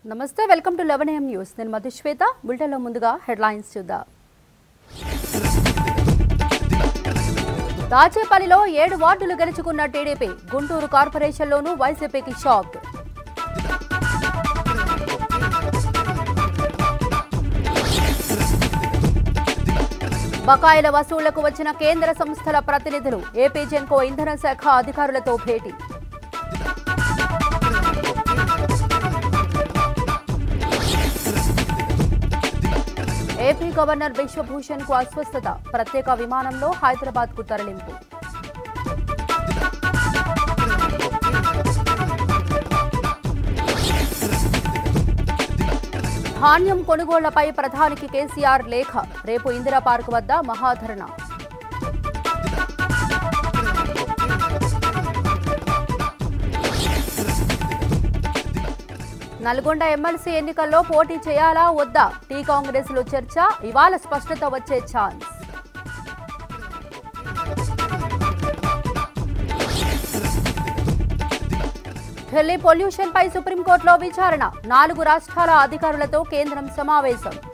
నమస్తే welcome to eleven AM news నేను మధుశ్వేత బులెటిన్లో ముందుగా హెడ్లైన్స్ చూద్దాం దాచేపల్లిలో ఏడు వార్డులు గెలుచుకున్న టీడీపీ గుంటూరు కార్పొరేషన్లోనూ వైసీపీకి షాక్ బకాయిల వసూళ్లకు వచ్చిన కేంద్ర సంస్థల ప్రతినిధులు ఏపీ జెన్కో ఇంధన శాఖ అధికారులతో భేటీ ఏపీ గవర్నర్ బిశ్వభూషణ్ కు అస్వస్థత ప్రత్యేక విమానంలో హైదరాబాద్ కు తరలింపు ధాన్యం కొనుగోళ్లపై ప్రధానికి కేసీఆర్ లేఖ రేపు ఇందిరా పార్క్ వద్ద మహాధరణ నల్గొండ ఎమ్మెల్సీ ఎన్నికల్లో పోటీ చేయాలా వద్దా టీ కాంగ్రెస్ లో చర్చ ఇవాళ స్పష్టత వచ్చే ఛాన్స్ ఢిల్లీ పొల్యూషన్ పై సుప్రీంకోర్టులో విచారణ నాలుగు రాష్ట్రాల అధికారులతో కేంద్రం సమావేశం